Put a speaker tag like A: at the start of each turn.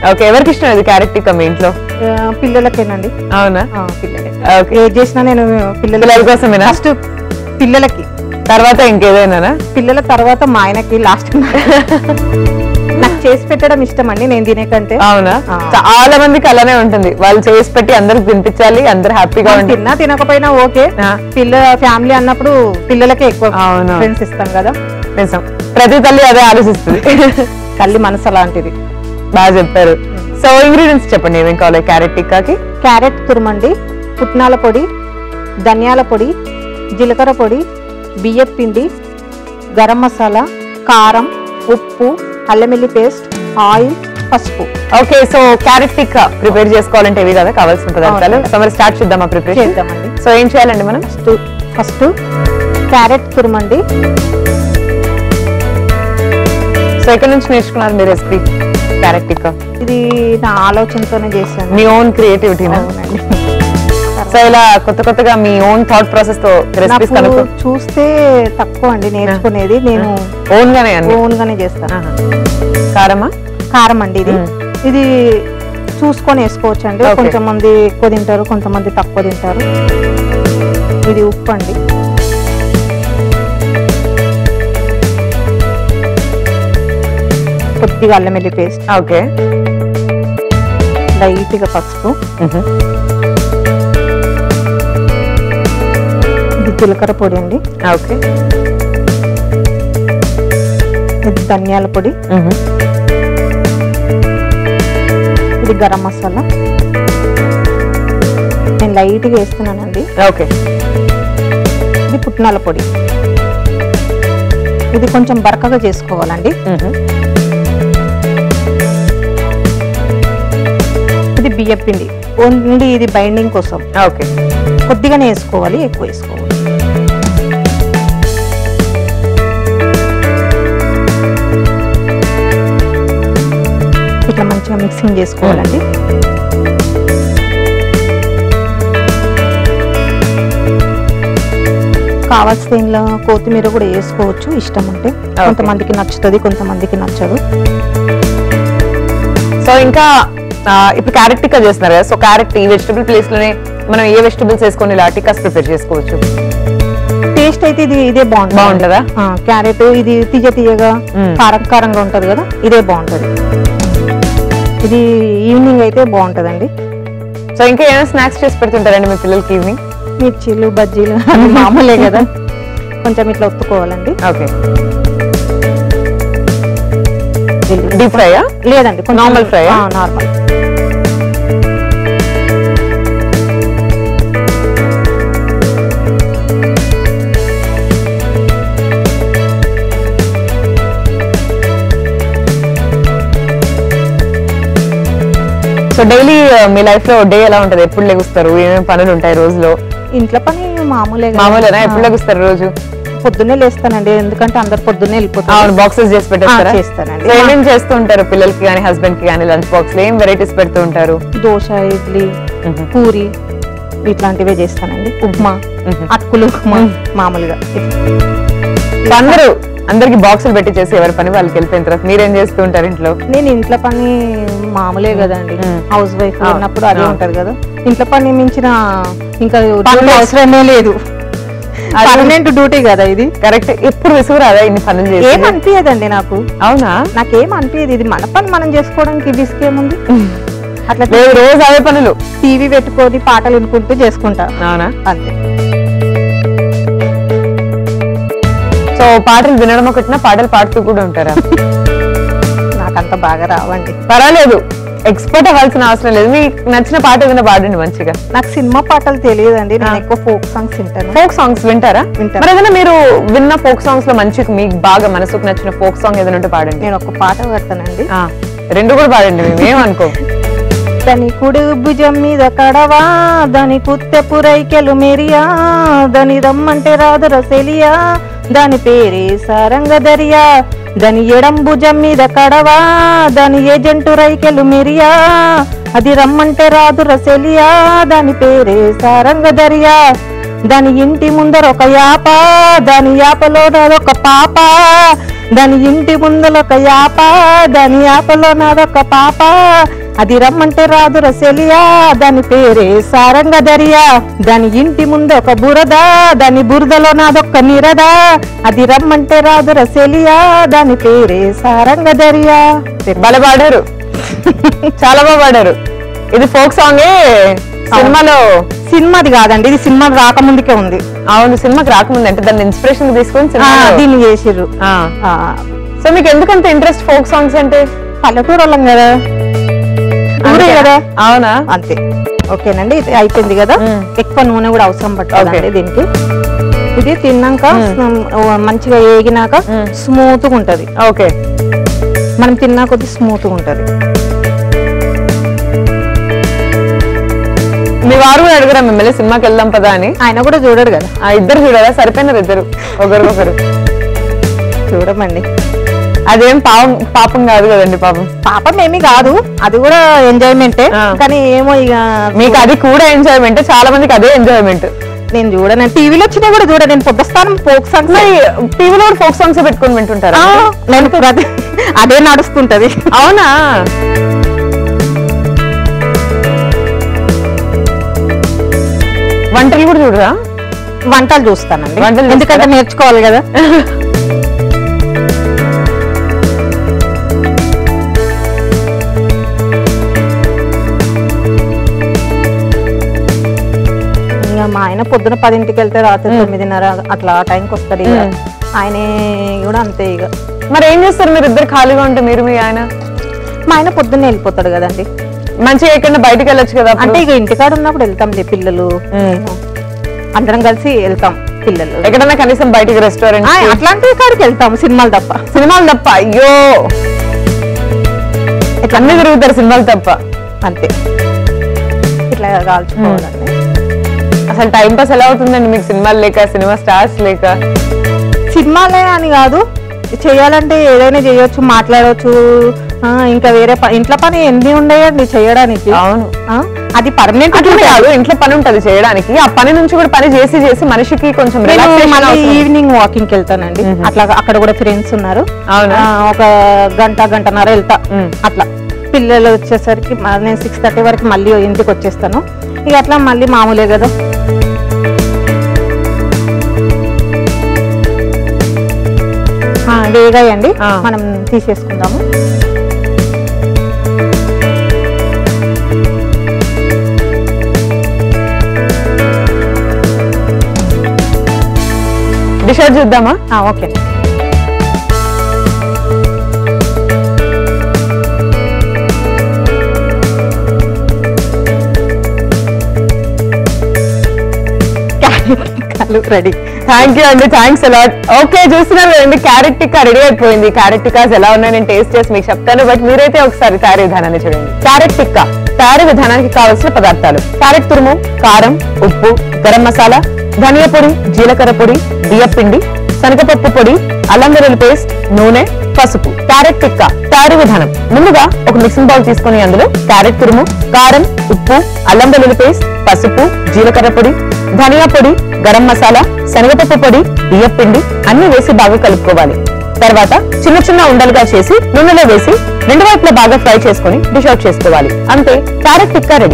A: Okay ఎవరికి ఇష్టం ఇది క్యారెట్ టిక్కా మీ ఇంట్లో
B: ఆ, పిల్లలకేనండి
A: అవునా
B: ఆ, పిల్లలే
A: ఓకే
B: ఏది చేసినా నేను
A: పిల్లల
B: పిల్లల
A: కోసమేనా
B: ఫస్ట్ పిల్లలకి
A: తర్వాత ఇంకేదైనా
B: పిల్లల తర్వాత మా ఆయనకి లాస్ట్ నాకు చేసి పెట్టడం ఇష్టం అండి నేను తినే కంటే
A: అవునా
B: ఆ.
A: చాలా మందికి అలానే ఉంటుంది వాళ్ళు చేసి పెట్టి అందరికి తినిపించాలి అందరు హ్యాపీగా
B: మనం
A: ఉంటుంది
B: తిన్నా తినకపోయినా ఓకే
A: ఆ.
B: పిల్ల ఫ్యామిలీ అన్నప్పుడు పిల్లలకే ఎక్కువ
A: అవును.
B: ఫ్రెండ్స్ ఇస్తాం కదా
A: నిజం ప్రతి తల్లి అదే ఆలోచిస్తుంది
B: తల్లి మనసు అలాంటిది
A: బాగా చెప్పారు సో ఇంగ్రీడియంట్స్ చెప్పండి ఏమేం కావాలి క్యారెట్ టిక్కాకి
B: క్యారెట్ తురుమండి పుట్నాల పొడి ధనియాల పొడి జీలకర్ర పొడి బియ్యం పిండి గరం మసాలా కారం ఉప్పు అల్లమిల్లి పేస్ట్ ఆయిల్ పసుపు
A: okay so carrot tikka prepare చేసుకోవాలంటే ఇవి కదా కావాల్సిన పదార్థాలు
B: అవును.
A: సో మరి స్టార్ట్ చేద్దామా ప్రిపరేషన్
B: చేద్దామండి
A: సో ఏం చేయాలండి మనం
B: ఫస్ట్ ఫస్ట్ క్యారెట్ తురుమండి
A: సో ఎక్కడి నుంచి నేర్చుకున్నారు మీ రెసిపీ క్యారెట్ టిక్కా
B: ఇది నా ఆలోచనతోనే చేశాను
A: మీ ఓన్ క్రియేటివిటీనా
B: అవునండి
A: సో ఇలా కొత్త కొత్తగా మీ ఓన్ థాట్ ప్రాసెస్ తో రెసిపీస్
B: నాకు
A: కనుక్కో
B: చూస్తే తక్కువ అండి నేర్చుకునేది నేను
A: ఓన్ గానే అన్ని
B: ఓన్ గానే చేస్తాను
A: ఆహా. కారమా
B: కారం అండి ఇది
A: మ్మ్.
B: ఇది చూసుకొని వేసుకోవచ్చు అండి
A: Okay.
B: కొంతమంది ఎక్కువ తింటారు కొంతమంది తక్కువ తింటారు ఇది ఉప్పు అండి కొద్దిగా అల్లం వెల్లి పేస్ట్
A: ఓకే
B: లైట్గా పసుపు ఇది జీలకర్ర పొడి అండి
A: ఓకే
B: ఇది ధనియాల పొడి ఇది గరం మసాలా నేను లైట్గా వేస్తున్నానండి
A: ఓకే
B: ఇది పుట్నాల పొడి ఇది కొంచెం బరకగా చేసుకోవాలండి ఇది బియ్యం పిండి ఓన్లీ ఇది బైండింగ్ కోసం
A: ఓకే
B: కొద్దిగానే వేసుకోవాలి ఎక్కువ వేసుకోవాలి ఇట్లా మంచిగా మిక్సింగ్ చేసుకోవాలండి కావాల్సిన ఇంట్లో కొత్తిమీర కూడా వేసుకోవచ్చు ఇష్టం ఉంటే కొంతమందికి నచ్చుతుంది కొంతమందికి నచ్చదు
A: సో ఇంకా ఆ, ఇప్పుడు క్యారెట్ టిక్కా చేస్తున్నారు కదా సో క్యారెట్ ఈ వెజిటబుల్ ప్లేస్ లోనే మనం ఏ వెజిటబుల్స్ వేసుకొని ఇలా టిక్కాస్ ప్రిపేర్ చేసుకోవచ్చు
B: టేస్ట్ అయితే ఇది ఇదే బాగుంటుంది
A: బాగుంటుందా?
B: ఆ, క్యారెట్ ఇది తీయ తీయగా
A: మ్మ్.
B: కారం కారంగా ఉంటది కదా ఇదే బాగుంటది ఇది ఈవినింగ్ అయితే బాగుంటదండి
A: సో ఇంకా ఏమైనా స్నాక్స్ చేసి పెడుతుంటారండి మీ పిల్లలకి ఈవినింగ్
B: మిర్చీలు బజ్జీలు అవి మామూలే కదా కొంచెం ఇట్లా ఒత్తుకోవాలండి
A: ఓకే డీప్ ఫ్రైయా
B: లేదండి కొంచెం
A: Normal fry ఆ?
B: నార్మల్
A: సో డైలీ మీ లైఫ్ లో డే ఎలా ఉంటది ఎప్పుడు లెగుస్తారు ఏమేమి పనులు ఉంటాయి రోజులో
B: ఇంట్లో పని మామూలే కదా.
A: మామూలేనా ఎప్పుడు
B: ఆ,
A: లెగుస్తారు రోజు
B: పొద్దున్నే లేస్తానండి ఎందుకంటే అందరు పొద్దున్నే
A: అవును
B: వెళ్ళిపోతారు
A: బాక్సెస్ చేసి పెట్టేస్తారా
B: ఆ, చేస్తానండి.
A: సో ఏమేమి చేస్తూ ఉంటారు పిల్లలకి కానీ హస్బెండ్ కి కానీ లంచ్ బాక్స్ లో ఏం వెరైటీస్ పెడుతూ ఉంటారు
B: దోశ ఇడ్లీ
A: మ్మ్.
B: పూరి ఇట్లాంటివే చేస్తానండి ఉప్మా
A: మ్మ్.
B: అటుకులు ఉప్మా మామూలుగా
A: సో అందరూ అందరికి బాక్సులు పెట్టి చేసి ఎవరి పని వాళ్ళకి వెళ్ళిపోయిన తర్వాత మీరేం చేస్తూ ఉంటారు ఇంట్లో
B: నేను ఇంట్లో పని మామూలే కదండి
A: మ్మ్.
B: హౌస్ వైఫ్
A: ఆ,
B: ఉన్నప్పుడు అదే
A: ఆ.
B: ఉంటది కదా ఇంట్లో పని మించిన ఇంకా
A: పనులు
B: డ్యూటీ అవసరమే లేదు
A: అది-
B: పర్మనెంట్ డ్యూటీ కదా ఇది
A: కరెక్ట్ ఎప్పుడు విసుగు రాదా ఇన్ని పనులు చేసి
B: ఏం అనిపించదండి నాకు
A: అవునా
B: నాకేం అనిపించదు ఇది మన పని మనం చేసుకోవడానికి విసుకేముంది అట్లా
A: లేదు రోజు అవే పనులు
B: టీవీ పెట్టుకొని పాటలు వినుకుంటూ చేసుకుంటా
A: అవునా
B: అంతే
A: సో పాటలు వినడం ఒకటినా పాటలు పాడుతూ కూడా ఉంటారా
B: నాకంత బాగా రావండి
A: పర్వాలేదు ఎక్స్పర్ట్ అవ్వాల్సిన అవసరం లేదు మీకు నచ్చిన పాట ఏదైనా పాడండి మంచిగా
B: నాకు సినిమా పాటలు తెలియదండి నేను
A: ఆ.
B: ఎక్కువ ఫోక్ సాంగ్స్ వింటాను
A: ఫోక్ సాంగ్స్ వింటారా
B: వింటాను.
A: మరి ఏదైనా మీరు విన్న ఫోక్ సాంగ్స్ లో మంచి మీకు బాగా మనసుకు నచ్చిన ఫోక్ సాంగ్ ఏదైనా ఉంటే పాడండి
B: నేను ఒక పాట పాడతానండి
A: ఆ, రెండు కూడా పాడండి మేము ఏమనుకో
B: దాని కుడి భుజం మీద కడవా దాని కుత్తె పురైకెలు మెరియా దాని రమ్మంటే రాదు రసెలియా దాని పేరే సారంగ దరియా దాని ఎడం భుజం మీద కడవా దాని ఏజెంటు రైకెలు మెరియా అది రమ్మంటే రాదు రసెలియా దాని పేరే సారంగ దరియా దాని ఇంటి ముందర ఒక యాప దాని యాపలో నాదొక పాప దాని ఇంటి ముందర ఒక యాప దాని యాపలో నాదొక పాప అది రమ్మంటే రాదు రసెలియా దాని పేరే సారంగ దరియా దాని ఇంటి ముందు ఒక బురద దాని బురదలో నాదొక్క నిరద అది రమ్మంటే రాదు రసెలియా దాని పేరే సారంగ దరియా
A: భలే పాడారు చాలా బాగా పాడారు ఇది ఫోక్ సాంగే సినిమాలో
B: సినిమాది కాదండి ఇది సినిమా రాకముందుకే ఉంది
A: అవును సినిమాకి రాకముందు అంటే దాన్ని ఇన్స్పిరేషన్ తీసుకొని
B: ఆ,
A: సినిమా
B: దీన్ని చేసిర్రు ఆ,
A: సో మీకు ఎందుకంత ఇంట్రెస్ట్ ఫోక్ సాంగ్స్ అంటే
B: పల్లెటూరు వాళ్ళం కదా ఊరే
A: అందుకేనా?
B: కదా
A: అవునా
B: అంతే ఓకేనండి ఇది అయిపోయింది కదా
A: మ్మ్.
B: ఎక్కువ నూనె కూడా అవసరం పడుతుందండి
A: Okay.
B: దీనికి ఇది తిన్నాక మ్, మంచిగా ఏగినాక
A: మ్మ్.
B: స్మూత్ గా ఉంటది
A: ఓకే
B: మనం తిన్నా కొద్ది స్మూత్ గా ఉంటది
A: మీ వారు కూడా అడగరా మిమ్మల్ని సినిమాకి వెళ్దాం పదా అని
B: ఆయన కూడా చూడడు కదా
A: ఆ ఇద్దరు చూడాలా సరిపోయినారు ఇద్దరు ఒకరికొకరు
B: చూడమండి
A: అదేం పాపం పాపం కాదు కదండి పాపం
B: పాపం ఏమీ కాదు అది కూడా ఎంజాయ్మెంటే
A: ఆ.
B: కానీ ఏమో ఇక
A: మీకు అది కూడా ఎంజాయ్మెంట్ చాలా మందికి అదే ఎంజాయ్మెంట్
B: నేను చూడను టీవీలో వచ్చినా కూడా చూడ నేను పొద్దుస్తాను ఫోక్ సాంగ్స్
A: మరి టీవీలో కూడా ఫోక్ సాంగ్స్ పెట్టుకొని వింటుంటారా
B: నేను ప్రతి- అదే నడుస్తుంటది
A: అవునా వంటలు కూడా చూడరా
B: వంటలు చూస్తానండి
A: వంటలు
B: ఎందుకంటే నేర్చుకోవాలి కదా ఇంకా మా ఆయన పొద్దున పదింటికి వెళ్తే రాత్రి తొమ్మిదిన్నర అట్లా ఆ టైంకి వస్తాడు ఇక
A: మ్మ్.
B: ఆయనే కూడా అంతే ఇక
A: మరి ఏం చేస్తారు మీరు ఇద్దరు ఖాళీగా ఉంటే మీరు మీ ఆయన
B: మా ఆయన పొద్దున్నే వెళ్ళిపోతాడు కదండి
A: మంచిగా ఎక్కడ బయటకు వెళ్ళొచ్చు కదా అప్పుడు.
B: అంటే ఇక ఇంటికాడ ఉన్నప్పుడు వెళ్తాంలే పిల్లలు
A: మ్మ్.
B: అందరం కలిసి వెళ్తాం పిల్లలు
A: ఎక్కడన్నా కనీసం బయటికి రెస్టారెంట్
B: ఆ, అట్లాంటి కాడికి వెళ్తాం సినిమాలు తప్ప
A: సినిమాలు తప్ప అయ్యో
B: ఇట్లా
A: అన్ని తిరుగుతారు సినిమాలు తప్ప
B: అంతే ఇట్లా కాల్చుకోవాలండి
A: అసలు టైం పాస్ ఎలా అవుతుందండి మీకు సినిమాలు లేక సినిమా స్టార్స్ లేక
B: సినిమాలే అని కాదు చేయాలంటే ఏదైనా చేయొచ్చు మాట్లాడవచ్చు ఆ, ఇంకా వేరే ప- ఇంట్లో పని ఎన్ని ఉండేయండి చేయడానికి
A: అవును
B: ఆ, అది పర్మనెంట్
A: అట్లనే కాదు ఇంట్లో పని ఉంటది చేయడానికి ఆ పని నుంచి కూడా పని చేసి చేసి మనిషికి కొంచెం
B: నేను
A: relaxation
B: మళ్ళీ
A: అవసరం.
B: ఈవినింగ్ వాకింగ్ కి వెళ్తానండి అట్లా అక్కడ కూడా ఫ్రెండ్స్ ఉన్నారు
A: అవునా?
B: ఆ, ఒక గంట గంటన్నర వెళ్తా
A: మ్మ్.
B: అట్లా పిల్లలు వచ్చేసరికి మ- నేను సిక్స్ థర్టీ వరకు మళ్ళీ ఇంటికి వచ్చేస్తాను ఇక అట్లా మళ్ళీ మామూలే కదా ఆ, వేగాయండి
A: ఆ.
B: మనం తీసేసుకుందాము
A: డిష్ అవుట్ చూద్దామా
B: ఆ, ఓకే రెడీ
A: థ్యాంక్ యూ అండి థ్యాంక్స్ అలాట్ ఓకే చూస్తున్నారు కదండి క్యారెట్ టిక్కా రెడీ అయిపోయింది క్యారెట్ టిక్కాస్ ఎలా ఉన్నాయో నేను టేస్ట్ చేసి మీకు చెప్తాను బట్ మీరైతే ఒకసారి తయారీ విధానాన్ని చూడండి క్యారెట్ టిక్కా తయారీ విధానానికి కావలసిన పదార్థాలు క్యారెట్ తురుము కారం ఉప్పు గరం మసాలా ధనియా పొడి జీలకర్ర పొడి బియ్యం పిండి శనగపప్పు పొడి అల్లం వెల్లుల్లి పేస్ట్ నూనె పసుపు క్యారెట్ టిక్కా తయారీ విధానం ముందుగా ఒక మిక్సింగ్ బౌల్ తీసుకొని అందులో క్యారెట్ తురుము కారం ఉప్పు అల్లం వెల్లుల్లి పేస్ట్ పసుపు జీలకర్ర పొడి ధనియా పొడి గరం మసాలా శనగపప్పు పొడి బియ్యం పిండి అన్ని వేసి బాగా కలుపుకోవాలి తర్వాత చిన్న చిన్న ఉండలుగా చేసి నూనెలో వేసి రెండు వైపులా బాగా ఫ్రై చేసుకొని డిష్ అవుట్ చేసుకోవాలి అంతే క్యారెట్ టిక్కా రెడీ